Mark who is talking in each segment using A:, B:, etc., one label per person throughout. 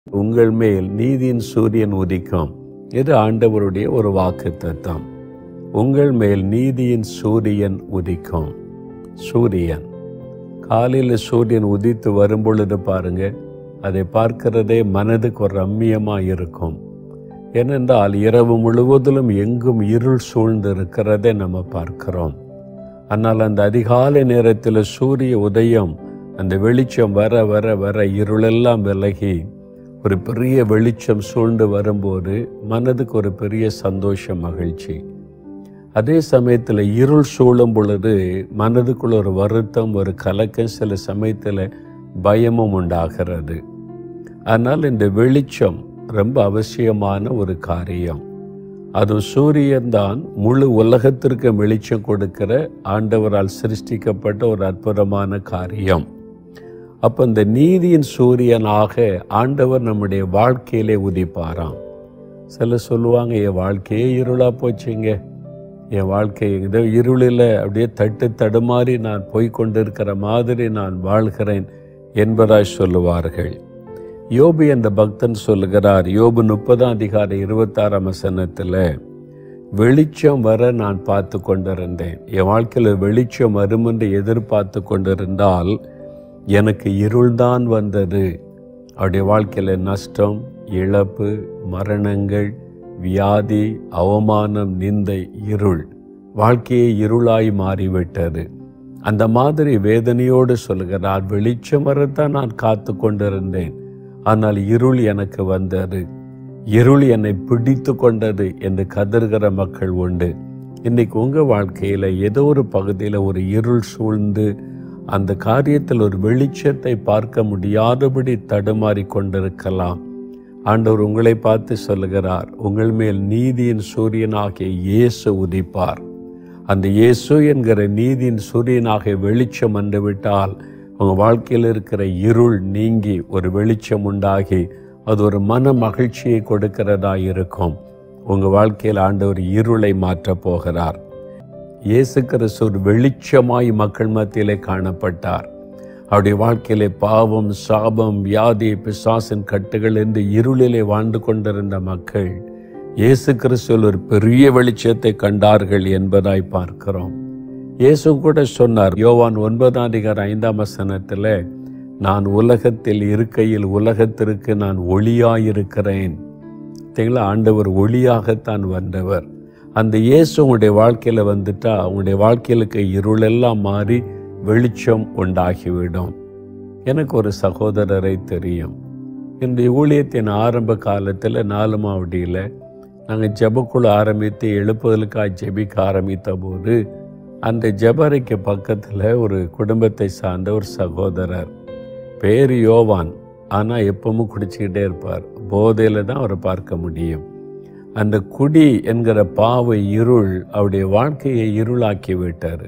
A: உங்கள் மேல் நீதியின் சூரியன் உதிக்கும் இது ஆண்டவருடைய ஒரு வாக்கு தத்தம் உங்கள் மேல் நீதியின் சூரியன் உதிக்கும் சூரியன் காலையில் சூரியன் உதித்து வரும்பொழுது பாருங்க அதை பார்க்கிறதே மனதுக்கு ஒரு ரம்மியமாக இருக்கும் ஏனென்றால் இரவு முழுவதிலும் எங்கும் இருள் சூழ்ந்து இருக்கிறதை நம்ம பார்க்கிறோம் ஆனால் அந்த அதிகாலை நேரத்தில் சூரிய உதயம் அந்த வெளிச்சம் வர வர வர இருளெல்லாம் விலகி ஒரு பெரிய வெளிச்சம் சூழ்ந்து வரும்போது மனதுக்கு ஒரு பெரிய சந்தோஷம் மகிழ்ச்சி அதே சமயத்தில் இருள் சூழும் பொழுது மனதுக்குள்ள ஒரு வருத்தம் ஒரு கலக்கம் சில சமயத்தில் பயமும் உண்டாகிறது ஆனால் இந்த வெளிச்சம் ரொம்ப அவசியமான ஒரு காரியம் அது சூரியன் தான் முழு உலகத்திற்கு வெளிச்சம் கொடுக்கிற ஆண்டவரால் சிருஷ்டிக்கப்பட்ட ஒரு அற்புதமான காரியம் அப்போ இந்த நீதியின் சூரியனாக ஆண்டவர் நம்முடைய வாழ்க்கையிலே உதிப்பாராம் சில சொல்லுவாங்க என் வாழ்க்கையே இருளாக போச்சுங்க என் வாழ்க்கை ஏதோ இருளில் அப்படியே தட்டு தடுமாறி நான் போய்கொண்டிருக்கிற மாதிரி நான் வாழ்கிறேன் என்பதாய் சொல்லுவார்கள் யோபு என்ற பக்தன் சொல்லுகிறார் யோபு முப்பதாம் அதிகார இருபத்தாறாம் வசனத்தில் வெளிச்சம் வர நான் பார்த்து கொண்டிருந்தேன் என் வாழ்க்கையில் வெளிச்சம் வரும் என்று எதிர்பார்த்து கொண்டிருந்தால் எனக்கு இருள்தான் வந்தது அவருடைய வாழ்க்கையில் நஷ்டம் இழப்பு மரணங்கள் வியாதி அவமானம் நிந்தை இருள் வாழ்க்கையே இருளாய் மாறிவிட்டது அந்த மாதிரி வேதனையோடு சொல்கிறார் வெளிச்சம் வரத்தான் நான் காத்து கொண்டிருந்தேன் ஆனால் இருள் எனக்கு வந்தது இருள் என்னை பிடித்து கொண்டது என்று கதறுகிற மக்கள் உண்டு இன்னைக்கு உங்கள் வாழ்க்கையில் ஏதோ ஒரு பகுதியில் ஒரு இருள் சூழ்ந்து அந்த காரியத்தில் ஒரு வெளிச்சத்தை பார்க்க முடியாதபடி தடுமாறி கொண்டிருக்கலாம் ஆண்டவர் உங்களை பார்த்து சொல்லுகிறார் உங்கள் மேல் நீதியின் சூரியனாகிய இயேசு உதிப்பார் அந்த இயேசு என்கிற நீதியின் சூரியனாக வெளிச்சம் வந்துவிட்டால் உங்கள் வாழ்க்கையில் இருக்கிற இருள் நீங்கி ஒரு வெளிச்சம் உண்டாகி அது ஒரு மன மகிழ்ச்சியை கொடுக்கிறதா இருக்கும் உங்கள் வாழ்க்கையில் ஆண்டவர் இருளை மாற்றப் போகிறார் இயேசு கிறிஸ்து ஒரு வெளிச்சமாய் மக்கள் மத்தியிலே காணப்பட்டார் அவருடைய வாழ்க்கையிலே பாவம் சாபம் வியாதி பிசாசின் கட்டுகள் என்று இருளிலே வாழ்ந்து கொண்டிருந்த மக்கள் இயேசு கிறிஸ்துவில் ஒரு பெரிய வெளிச்சத்தை கண்டார்கள் என்பதாய் பார்க்கிறோம் இயேசு கூட சொன்னார் யோவான் ஒன்பதாம் அதிகார ஐந்தாம் வசனத்தில் நான் உலகத்தில் இருக்கையில் உலகத்திற்கு நான் ஒளியாயிருக்கிறேன் பார்த்தீங்களா ஆண்டவர் ஒளியாகத்தான் வந்தவர் அந்த இயேசு உங்களுடைய வாழ்க்கையில் வந்துட்டா உங்களுடைய வாழ்க்கையிலுக்கு இருளெல்லாம் மாறி வெளிச்சம் உண்டாகிவிடும் எனக்கு ஒரு சகோதரரை தெரியும் இந்த ஊழியத்தின் ஆரம்ப காலத்தில் நாலு மாவடியில் நாங்கள் ஜபக்குழு ஆரம்பித்து எழுப்புதலுக்காக ஜெபிக்க ஆரம்பித்த போது அந்த ஜபரைக்கு பக்கத்தில் ஒரு குடும்பத்தை சார்ந்த ஒரு சகோதரர் பேர் யோவான் ஆனால் எப்பவும் குடிச்சிக்கிட்டே இருப்பார் போதையில் தான் அவரை பார்க்க முடியும் அந்த குடி என்கிற பாவை இருள் அவருடைய வாழ்க்கையை இருளாக்கி விட்டார்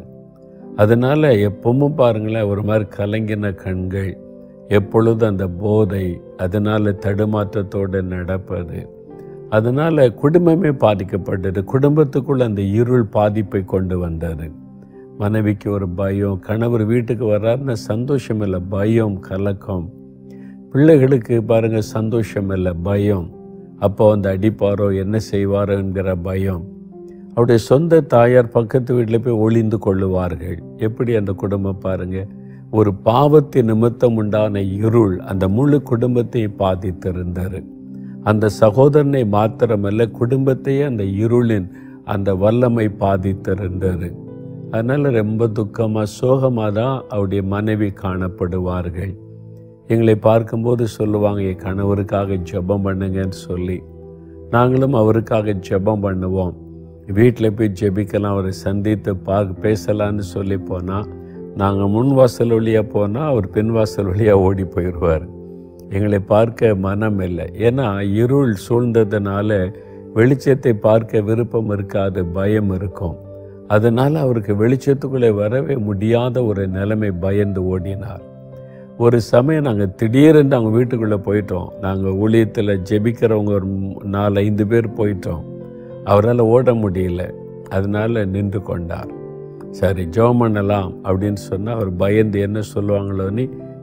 A: அதனால் எப்பவும் பாருங்களேன் ஒரு மாதிரி கலங்கின கண்கள் எப்பொழுதும் அந்த போதை அதனால் தடுமாற்றத்தோடு நடப்பது அதனால் குடும்பமே பாதிக்கப்பட்டது குடும்பத்துக்குள்ள அந்த இருள் பாதிப்பை கொண்டு வந்தது மனைவிக்கு ஒரு பயம் கணவர் வீட்டுக்கு வர்றாருன்னா சந்தோஷம் இல்லை பயம் கலக்கம் பிள்ளைகளுக்கு பாருங்கள் சந்தோஷம் இல்லை பயம் அப்போ வந்து அடிப்பாரோ என்ன செய்வாரோ என்கிற பயம் அவருடைய சொந்த தாயார் பக்கத்து வீட்டில் போய் ஒளிந்து கொள்ளுவார்கள் எப்படி அந்த குடும்பம் பாருங்க ஒரு பாவத்தின் நிமித்தம் உண்டான இருள் அந்த முழு குடும்பத்தை பாதித்திருந்தார் அந்த சகோதரனை மாத்திரமல்ல குடும்பத்தையே அந்த இருளின் அந்த வல்லமை பாதித்திருந்தது அதனால் ரொம்ப துக்கமாக சோகமாக தான் அவருடைய மனைவி காணப்படுவார்கள் எங்களை பார்க்கும்போது சொல்லுவாங்க என் கணவருக்காக ஜெபம் பண்ணுங்கன்னு சொல்லி நாங்களும் அவருக்காக ஜெபம் பண்ணுவோம் வீட்டில் போய் ஜெபிக்கலாம் அவரை சந்தித்து பார்க்க பேசலான்னு சொல்லி போனால் நாங்கள் முன் வாசல் வழியாக போனால் அவர் பின் வாசல் வழியாக ஓடி போயிடுவார் எங்களை பார்க்க மனம் இல்லை ஏன்னா இருள் சூழ்ந்ததுனால வெளிச்சத்தை பார்க்க விருப்பம் இருக்காது பயம் இருக்கும் அதனால் அவருக்கு வெளிச்சத்துக்குள்ளே வரவே முடியாத ஒரு நிலைமை பயந்து ஓடினார் ஒரு சமயம் நாங்கள் திடீரென்று அவங்க வீட்டுக்குள்ளே போயிட்டோம் நாங்கள் ஊழியத்தில் ஜெபிக்கிறவங்க ஒரு நாலு ஐந்து பேர் போயிட்டோம் அவரால் ஓட முடியல அதனால் நின்று கொண்டார் சரி ஜோம் பண்ணலாம் அப்படின்னு சொன்னால் அவர் பயந்து என்ன சொல்லுவாங்களோன்னு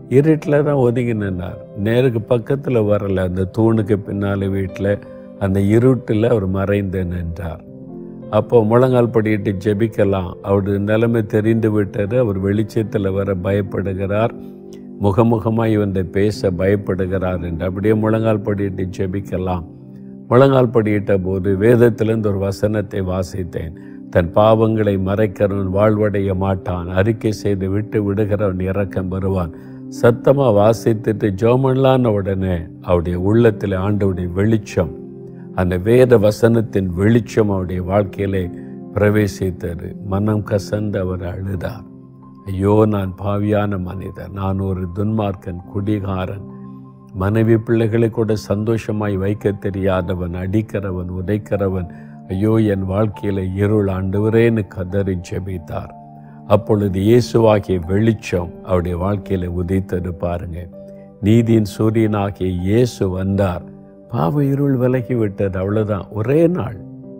A: இருட்டில் தான் ஒதுங்கி நின்னார் நேருக்கு பக்கத்தில் வரல அந்த தூணுக்கு பின்னால் வீட்டில் அந்த இருட்டில் அவர் மறைந்து நின்றார் அப்போ முழங்கால் படியிட்டு ஜெபிக்கலாம் அவருடைய நிலைமை தெரிந்து விட்டது அவர் வெளிச்சத்தில் வர பயப்படுகிறார் முகமுகமாய் வந்து பேச பயப்படுகிறார் என்று அப்படியே முழங்கால் படியிட்டு ஜெபிக்கலாம் முழங்கால் படியிட்ட போது வேதத்திலிருந்து ஒரு வசனத்தை வாசித்தேன் தன் பாவங்களை மறைக்கிறவன் வாழ்வடைய மாட்டான் அறிக்கை செய்து விட்டு விடுகிறவன் இறக்கம் வருவான் சத்தமாக வாசித்துட்டு ஜோமன்லான உடனே அவருடைய உள்ளத்தில் ஆண்டவுடைய வெளிச்சம் அந்த வேத வசனத்தின் வெளிச்சம் அவருடைய வாழ்க்கையிலே பிரவேசித்தது மனம் கசந்து அவர் அழுதார் ஐயோ நான் பாவியான மனிதன் நான் ஒரு துன்மார்க்கன் குடிகாரன் மனைவி பிள்ளைகளை கூட சந்தோஷமாய் வைக்க தெரியாதவன் அடிக்கிறவன் உதைக்கிறவன் ஐயோ என் வாழ்க்கையில இருள் ஆண்டவரேன்னு கதறி ஜெபித்தார் அப்பொழுது இயேசுவாகிய வெளிச்சம் அவருடைய வாழ்க்கையில உதைத்தது பாருங்க நீதியின் சூரியனாகிய இயேசு வந்தார் பாவ இருள் விலகி விட்டது அவ்வளவுதான் ஒரே நாள்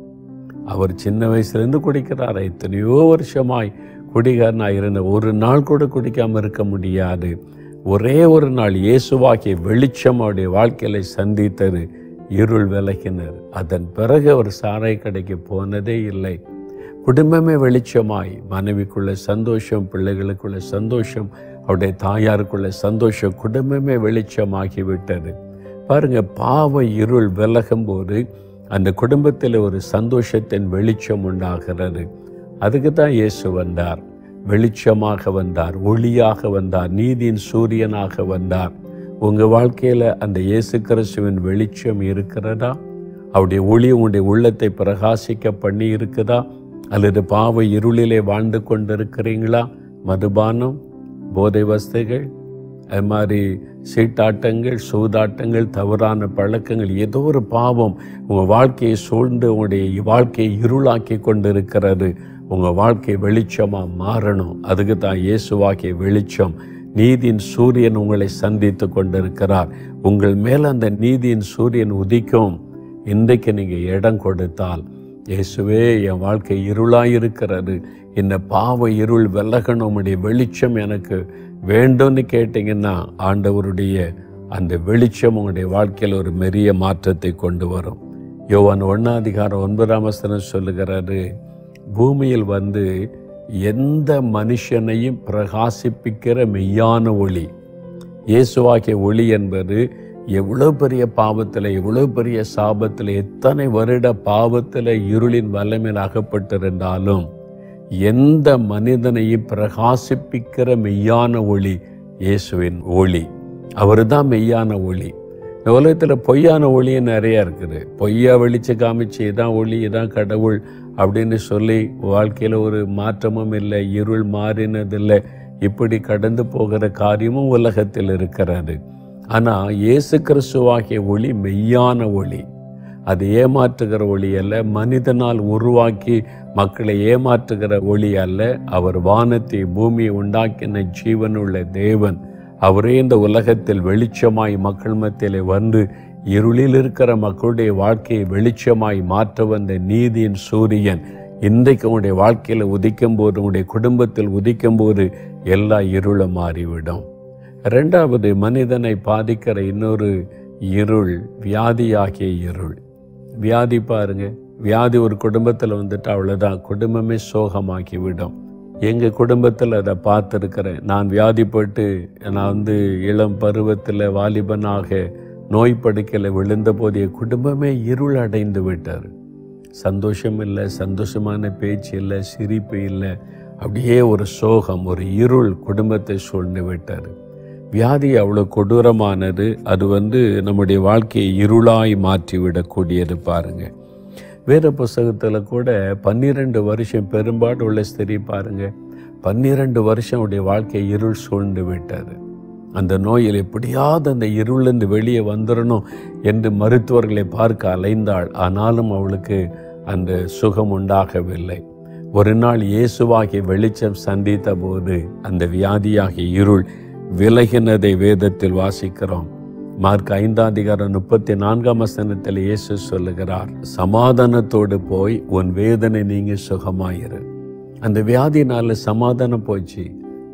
A: அவர் சின்ன வயசுலேருந்து குடிக்கிறார் எத்தனையோ வருஷமாய் குடிகாரனாக இருந்த ஒரு நாள் கூட குடிக்காம இருக்க முடியாது ஒரே ஒரு நாள் இயேசுவாகிய வெளிச்சம் அவருடைய வாழ்க்கையில சந்தித்தது இருள் விலகினர் அதன் பிறகு அவர் சாராய கடைக்கு போனதே இல்லை குடும்பமே வெளிச்சமாய் மனைவிக்குள்ள சந்தோஷம் பிள்ளைகளுக்குள்ள சந்தோஷம் அவருடைய தாயாருக்குள்ள சந்தோஷம் குடும்பமே வெளிச்சமாகி விட்டது பாருங்க பாவ இருள் விலகும் போது அந்த குடும்பத்தில் ஒரு சந்தோஷத்தின் வெளிச்சம் உண்டாகிறது அதுக்கு தான் இயேசு வந்தார் வெளிச்சமாக வந்தார் ஒளியாக வந்தார் நீதியின் சூரியனாக வந்தார் உங்க வாழ்க்கையில அந்த இயேசு கிறிஸ்துவின் வெளிச்சம் இருக்கிறதா அவருடைய ஒளி உங்களுடைய உள்ளத்தை பிரகாசிக்க பண்ணி இருக்குதா அல்லது பாவ இருளிலே வாழ்ந்து கொண்டிருக்கிறீங்களா மதுபானம் போதை வஸ்துகள் அது மாதிரி சீட்டாட்டங்கள் சூதாட்டங்கள் தவறான பழக்கங்கள் ஏதோ ஒரு பாவம் உங்கள் வாழ்க்கையை சூழ்ந்து உங்களுடைய வாழ்க்கையை இருளாக்கி கொண்டிருக்கிறது உங்கள் வாழ்க்கை வெளிச்சமாக மாறணும் அதுக்கு தான் இயேசுவாக்கிய வெளிச்சம் நீதியின் சூரியன் உங்களை சந்தித்து கொண்டிருக்கிறார் உங்கள் மேல் அந்த நீதியின் சூரியன் உதிக்கும் இன்றைக்கு நீங்கள் இடம் கொடுத்தால் இயேசுவே என் வாழ்க்கை இருளாக இருக்கிறது இந்த பாவ இருள் விலகணும் உடைய வெளிச்சம் எனக்கு வேண்டும்னு கேட்டிங்கன்னா ஆண்டவருடைய அந்த வெளிச்சம் உங்களுடைய வாழ்க்கையில் ஒரு பெரிய மாற்றத்தை கொண்டு வரும் யோவான் ஒன்னாதிகாரம் ஒன்பதாம் வசனம் சொல்லுகிறாரு பூமியில் வந்து எந்த மனுஷனையும் பிரகாசிப்பிக்கிற மெய்யான ஒளி இயேசுவாகிய ஒளி என்பது எவ்வளோ பெரிய பாவத்தில் எவ்வளோ பெரிய சாபத்தில் எத்தனை வருட பாவத்தில் இருளின் வல்லமையில் அகப்பட்டிருந்தாலும் எந்த மனிதனையும் பிரகாசிப்பிக்கிற மெய்யான ஒளி இயேசுவின் ஒளி அவர் தான் மெய்யான ஒளி இந்த உலகத்தில் பொய்யான ஒளியும் நிறைய இருக்குது பொய்யா வெளிச்சு காமிச்சு இதான் ஒளி இதான் கடவுள் அப்படின்னு சொல்லி வாழ்க்கையில் ஒரு மாற்றமும் இல்லை இருள் மாறினதில்லை இப்படி கடந்து போகிற காரியமும் உலகத்தில் இருக்கிறது ஆனால் இயேசு கிறிஸ்துவாகிய ஒளி மெய்யான ஒளி அது ஏமாற்றுகிற ஒளி அல்ல மனிதனால் உருவாக்கி மக்களை ஏமாற்றுகிற ஒளி அல்ல அவர் வானத்தை பூமியை உண்டாக்கின ஜீவனுள்ள தேவன் அவரே இந்த உலகத்தில் வெளிச்சமாய் மக்கள் மத்தியிலே வந்து இருளில் இருக்கிற மக்களுடைய வாழ்க்கையை வெளிச்சமாய் மாற்ற வந்த நீதியின் சூரியன் இன்றைக்கு உங்களுடைய வாழ்க்கையில் உதிக்கும் போது உங்களுடைய குடும்பத்தில் உதிக்கும் போது எல்லா இருளும் மாறிவிடும் ரெண்டாவது மனிதனை பாதிக்கிற இன்னொரு இருள் வியாதியாகிய இருள் வியாதி பாருங்க வியாதி ஒரு குடும்பத்தில் வந்துட்டு அவ்வளோதான் குடும்பமே சோகமாக்கி விடும் எங்கள் குடும்பத்தில் அதை பார்த்துருக்கிறேன் நான் வியாதிப்பட்டு நான் வந்து இளம் பருவத்தில் வாலிபனாக நோய் படுக்கையில் விழுந்தபோது என் குடும்பமே இருள் அடைந்து விட்டார் சந்தோஷம் இல்லை சந்தோஷமான பேச்சு இல்லை சிரிப்பு இல்லை அப்படியே ஒரு சோகம் ஒரு இருள் குடும்பத்தை சூழ்ந்து விட்டார் வியாதி அவ்வளோ கொடூரமானது அது வந்து நம்முடைய வாழ்க்கையை இருளாய் மாற்றிவிடக்கூடியது பாருங்க வேத புஸ்தகத்தில் கூட பன்னிரெண்டு வருஷம் பெரும்பாடு உள்ள ஸ்திரி பாருங்க பன்னிரெண்டு வருஷம் உடைய வாழ்க்கை இருள் சூழ்ந்து விட்டது அந்த நோயில் எப்படியாவது அந்த இருளிலிருந்து வெளியே வந்துடணும் என்று மருத்துவர்களை பார்க்க அலைந்தாள் ஆனாலும் அவளுக்கு அந்த சுகம் உண்டாகவில்லை ஒரு நாள் இயேசுவாகிய வெளிச்சம் சந்தித்த போது அந்த வியாதியாகிய இருள் விலகினதை வேதத்தில் வாசிக்கிறோம் மார்க் ஐந்தாம் அதிகாரம் முப்பத்தி நான்காம் வசனத்தில் இயேசு சொல்லுகிறார் சமாதானத்தோடு போய் உன் வேதனை நீங்க சுகமாயிரு அந்த வியாதினால சமாதானம் போச்சு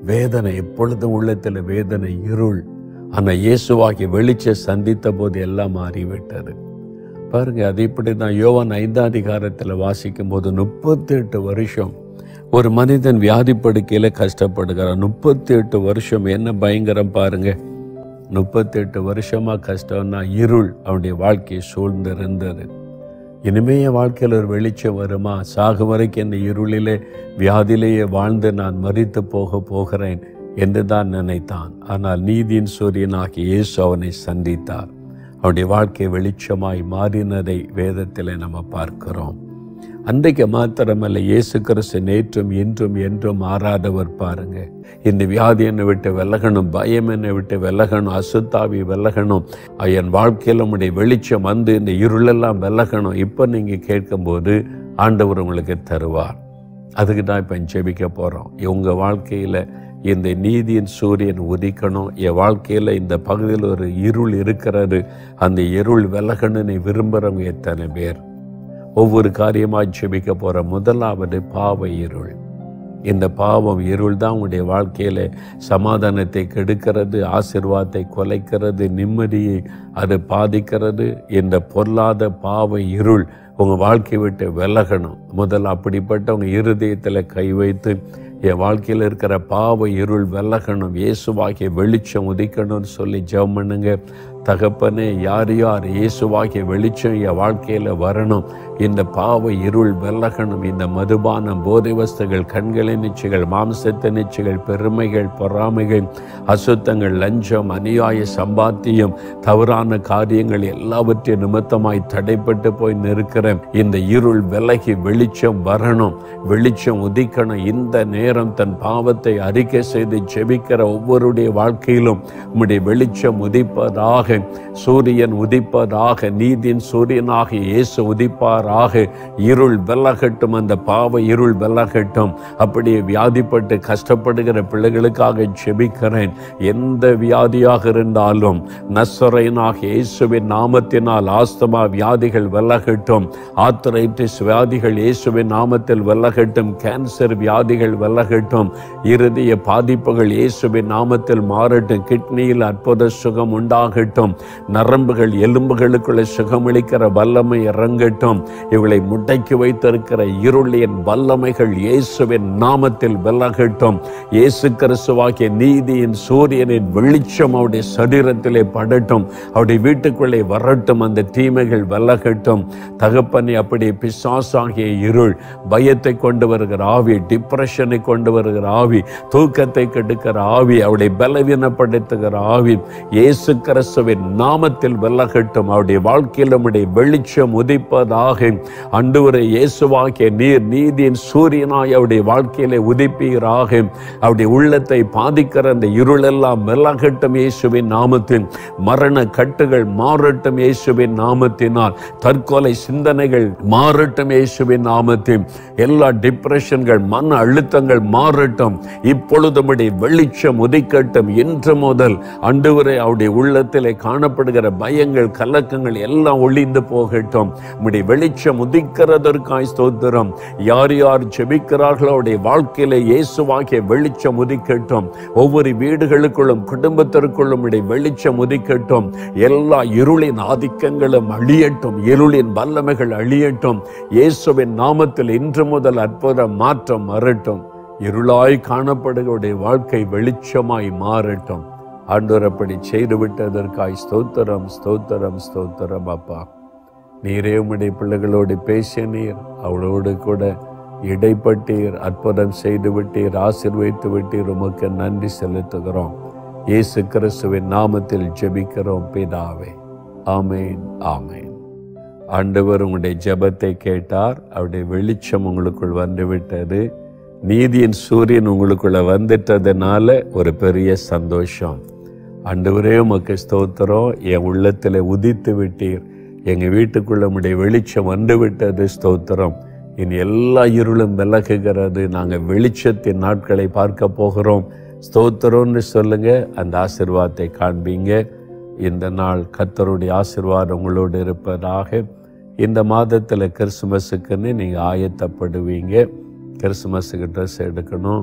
A: வேதனை எப்பொழுதும் உள்ளத்தில் வேதனை இருள் ஆனால் இயேசுவாகி வெளிச்ச சந்தித்த போது எல்லாம் மாறிவிட்டது பாருங்க அது இப்படி தான் யோவான் ஐந்தாம் அதிகாரத்தில் வாசிக்கும் போது முப்பத்தி எட்டு வருஷம் ஒரு மனிதன் வியாதி படுக்கையில் கஷ்டப்படுகிறான் முப்பத்தி எட்டு வருஷம் என்ன பயங்கரம் பாருங்க முப்பத்தி எட்டு வருஷமா கஷ்டம்னா இருள் அவனுடைய வாழ்க்கையை சூழ்ந்து இருந்தது இனிமே என் வாழ்க்கையில் ஒரு வெளிச்சம் வருமா சாகு வரைக்கும் இந்த இருளிலே வியாதியிலேயே வாழ்ந்து நான் மறித்து போக போகிறேன் என்று தான் நினைத்தான் ஆனால் நீதியின் சூரியனாகி இயேசு அவனை சந்தித்தார் அவனுடைய வாழ்க்கை வெளிச்சமாய் மாறினதை வேதத்தில் நம்ம பார்க்கிறோம் அன்றைக்கு மாத்திரமல்ல இயேசு கிறிஸ்து நேற்றும் இன்றும் என்றும் மாறாதவர் பாருங்க இந்த வியாதி என்னை விட்டு விலகணும் பயம் என்னை விட்டு விலகணும் அசுத்தாவி விலகணும் என் வாழ்க்கையில் உடைய வெளிச்சம் வந்து இந்த இருளெல்லாம் விலகணும் இப்போ நீங்கள் கேட்கும்போது ஆண்டவர் உங்களுக்கு தருவார் அதுக்கு தான் இப்போ ஜெபிக்க போகிறோம் உங்கள் வாழ்க்கையில் இந்த நீதியின் சூரியன் உதிக்கணும் என் வாழ்க்கையில் இந்த பகுதியில் ஒரு இருள் இருக்கிறது அந்த இருள் விலகணும்னு விரும்புகிறவங்க எத்தனை பேர் ஒவ்வொரு காரியமாக ஜெபிக்க போகிற முதலாவது பாவ இருள் இந்த பாவம் இருள் தான் உங்களுடைய வாழ்க்கையில் சமாதானத்தை கெடுக்கிறது ஆசிர்வாதத்தை கொலைக்கிறது நிம்மதியை அது பாதிக்கிறது இந்த பொல்லாத பாவ இருள் உங்கள் வாழ்க்கை விட்டு விலகணும் முதல்ல அப்படிப்பட்ட உங்கள் இருதயத்தில் கை வைத்து என் வாழ்க்கையில் இருக்கிற பாவ இருள் விலகணும் இயேசுவாகிய வெளிச்சம் உதிக்கணும்னு சொல்லி ஜெபம் பண்ணுங்க தகப்பனே யார் யார் இயேசுவாகிய வெளிச்சம் என் வாழ்க்கையில் வரணும் இந்த பாவ இருள் விலகணும் இந்த மதுபானம் போதை வஸ்துகள் கண்களின் நிச்சயங்கள் மாம்சத்த நிச்சயங்கள் பெருமைகள் பொறாமைகள் அசுத்தங்கள் லஞ்சம் அநியாய சம்பாத்தியம் தவறான காரியங்கள் எல்லாவற்றையும் நிமித்தமாய் தடைப்பட்டு போய் நிற்கிற இந்த இருள் விலகி வெளிச்சம் வரணும் வெளிச்சம் உதிக்கணும் இந்த நேரம் தன் பாவத்தை அறிக்கை செய்து ஜெபிக்கிற ஒவ்வொருடைய வாழ்க்கையிலும் உம்முடைய வெளிச்சம் உதிப்பதாக சூரியன் உதிப்பதாக நீதியின் சூரியனாக இயேசு உதிப்பாராக இருள் விலகட்டும் அந்த பாவ இருள் விலகட்டும் அப்படியே வியாதிப்பட்டு கஷ்டப்படுகிற பிள்ளைகளுக்காக ஜெபிக்கிறேன் எந்த வியாதியாக இருந்தாலும் நஸ்வரைனாக இயேசுவின் நாமத்தினால் ஆஸ்தமா வியாதிகள் விலகட்டும் ஆத்தரைட்டிஸ் வியாதிகள் இயேசுவின் நாமத்தில் விலகட்டும் கேன்சர் வியாதிகள் விலகட்டும் இருதய பாதிப்புகள் இயேசுவின் நாமத்தில் மாறட்டும் கிட்னியில் அற்புத சுகம் உண்டாகட்டும் நரம்புகள் எலும்புகளுக்குள்ள சுகமளிக்கிற வல்லமை இறங்கட்டும் இவளை முடக்கி வைத்திருக்கிற இருளின் வல்லமைகள் இயேசுவின் நாமத்தில் விலகட்டும் இயேசு கிறிஸ்துவாகிய நீதியின் சூரியனின் வெளிச்சம் அவருடைய சரீரத்திலே படட்டும் அவருடைய வீட்டுக்குள்ளே வரட்டும் அந்த தீமைகள் விலகட்டும் தகப்பனை அப்படி பிசாசாகிய இருள் பயத்தை கொண்டு வருகிற ஆவி டிப்ரெஷனை கொண்டு வருகிற ஆவி தூக்கத்தை கெடுக்கிற ஆவி அவருடைய பலவீனப்படுத்துகிற ஆவி இயேசு கிறிஸ்துவின் நாமத்தில் விலகட்டும் அவருடைய வாழ்க்கையில் நம்முடைய வெளிச்சம் உதிப்பதாக அன்றுவரை இயேசுவாகிய நீர் நீதியின் சூரியனாய் அவருடைய வாழ்க்கையிலே உதிப்பீராக அவருடைய உள்ளத்தை பாதிக்கிற அந்த இருளெல்லாம் விலகட்டும் இயேசுவின் நாமத்தில் மரண கட்டுகள் மாறட்டும் இயேசுவின் நாமத்தினால் தற்கொலை சிந்தனைகள் மாறட்டும் இயேசுவின் நாமத்தில் எல்லா டிப்ரெஷன்கள் மன அழுத்தங்கள் மாறட்டும் இப்பொழுது நம்முடைய வெளிச்சம் உதிக்கட்டும் இன்று முதல் அன்றுவரை அவருடைய உள்ளத்திலே காணப்படுகிற பயங்கள் கலக்கங்கள் எல்லாம் ஒளிந்து போகட்டும் நம்முடைய வெளிச்சம் உதிக்கிறதற்காய் ஸ்தோத்திரம் யார் யார் ஜெபிக்கிறார்களோ அவருடைய வாழ்க்கையில இயேசுவாகிய வெளிச்சம் உதிக்கட்டும் ஒவ்வொரு வீடுகளுக்குள்ளும் குடும்பத்திற்குள்ளும் உடைய வெளிச்சம் உதிக்கட்டும் எல்லா இருளின் ஆதிக்கங்களும் அழியட்டும் இருளின் வல்லமைகள் அழியட்டும் இயேசுவின் நாமத்தில் இன்று முதல் அற்புத மாற்றம் வரட்டும் இருளாய் காணப்படுகளுடைய வாழ்க்கை வெளிச்சமாய் மாறட்டும் ஆண்டவர் அப்படி செய்து விட்டதற்காய் ஸ்தோத்திரம் ஸ்தோத்திரம் ஸ்தோத்திரம் அப்பா நீரே உம்முடைய பிள்ளைகளோடு பேசிய நீர் அவளோடு கூட இடைப்பட்டீர் அற்புதம் செய்து விட்டீர் ஆசிர்வதித்து விட்டீர் உமக்கு நன்றி செலுத்துகிறோம் இயேசு கிறிஸ்துவின் நாமத்தில் ஜெபிக்கிறோம் பிதாவே ஆமேன் ஆமேன் ஆண்டவர் உங்களுடைய ஜெபத்தை கேட்டார் அவருடைய வெளிச்சம் உங்களுக்குள் வந்துவிட்டது நீதியின் சூரியன் உங்களுக்குள்ள வந்துட்டதுனால ஒரு பெரிய சந்தோஷம் ஆண்டவரே உமக்கு ஸ்தோத்திரம் என் உள்ளத்தில் உதித்து விட்டீர் எங்கள் வீட்டுக்குள்ள உடைய வெளிச்சம் வந்து விட்டது ஸ்தோத்திரம் இனி எல்லா இருளும் விலகுகிறது நாங்கள் வெளிச்சத்தின் நாட்களை பார்க்க போகிறோம் ஸ்தோத்திரம்னு சொல்லுங்க அந்த ஆசிர்வாதத்தை காண்பீங்க இந்த நாள் கர்த்தருடைய ஆசிர்வாதம் உங்களோடு இருப்பதாக இந்த மாதத்தில் கிறிஸ்துமஸுக்குன்னு நீங்கள் ஆயத்தப்படுவீங்க கிறிஸ்துமஸுக்கு ட்ரெஸ் எடுக்கணும்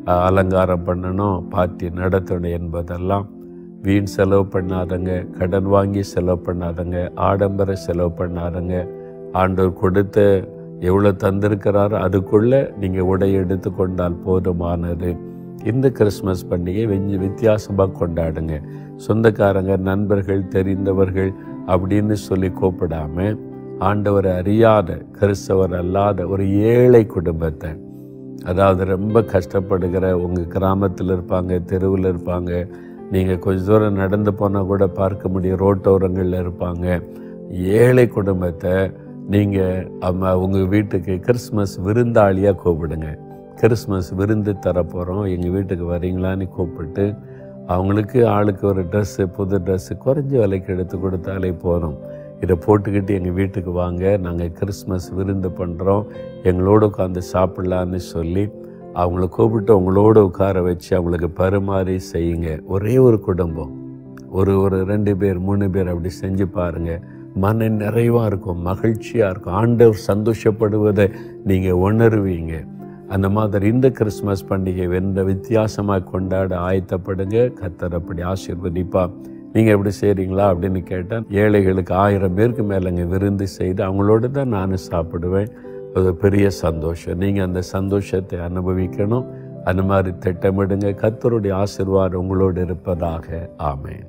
A: அஹ், அலங்காரம் பண்ணணும் பார்ட்டி நடத்தணும் என்பதெல்லாம் வீண் செலவு பண்ணாதங்க கடன் வாங்கி செலவு பண்ணாதங்க ஆடம்பர செலவு பண்ணாதங்க ஆண்டவர் கொடுத்த எவ்வளோ தந்திருக்கிறாரோ அதுக்குள்ளே நீங்கள் உடை எடுத்து கொண்டால் போதுமானது இந்த கிறிஸ்மஸ் பண்டிகை வெஞ்சு வித்தியாசமாக கொண்டாடுங்க சொந்தக்காரங்க நண்பர்கள் தெரிந்தவர்கள் அப்படின்னு சொல்லி கூப்பிடாம ஆண்டவரை அறியாத கிறிஸ்தவர் அல்லாத ஒரு ஏழை குடும்பத்தை அதாவது ரொம்ப கஷ்டப்படுகிற உங்கள் கிராமத்தில் இருப்பாங்க தெருவில் இருப்பாங்க நீங்கள் கொஞ்ச தூரம் நடந்து போனால் கூட பார்க்க முடியும் ரோட்டோரங்களில் இருப்பாங்க ஏழை குடும்பத்தை நீங்கள் அம்மா உங்கள் வீட்டுக்கு கிறிஸ்மஸ் விருந்தாளியாக கூப்பிடுங்க கிறிஸ்மஸ் விருந்து தரப்போகிறோம் எங்கள் வீட்டுக்கு வரீங்களான்னு கூப்பிட்டு அவங்களுக்கு ஆளுக்கு ஒரு ட்ரெஸ்ஸு புது ட்ரெஸ்ஸு குறைஞ்ச விலைக்கு எடுத்து கொடுத்தாலே போதும் இதை போட்டுக்கிட்டு எங்கள் வீட்டுக்கு வாங்க நாங்கள் கிறிஸ்மஸ் விருந்து பண்ணுறோம் எங்களோட உட்காந்து சாப்பிட்லான்னு சொல்லி அவங்கள கூப்பிட்டு உங்களோட உட்கார வச்சு அவங்களுக்கு பரிமாறி செய்யுங்க ஒரே ஒரு குடும்பம் ஒரு ஒரு ரெண்டு பேர் மூணு பேர் அப்படி செஞ்சு பாருங்க மன நிறைவாக இருக்கும் மகிழ்ச்சியாக இருக்கும் ஆண்டவர் சந்தோஷப்படுவதை நீங்கள் உணருவீங்க அந்த மாதிரி இந்த கிறிஸ்மஸ் பண்டிகை வென்ற வித்தியாசமாக கொண்டாட ஆயத்தப்படுங்க கத்தர் அப்படி ஆசீர்வதிப்பா நீங்கள் எப்படி செய்கிறீங்களா அப்படின்னு கேட்டால் ஏழைகளுக்கு ஆயிரம் பேருக்கு மேலேங்க விருந்து செய்து அவங்களோட தான் நானும் சாப்பிடுவேன் அது பெரிய சந்தோஷம் நீங்கள் அந்த சந்தோஷத்தை அனுபவிக்கணும் அந்த மாதிரி திட்டமிடுங்க கத்தருடைய ஆசீர்வாதம் உங்களோடு இருப்பதாக ஆமென்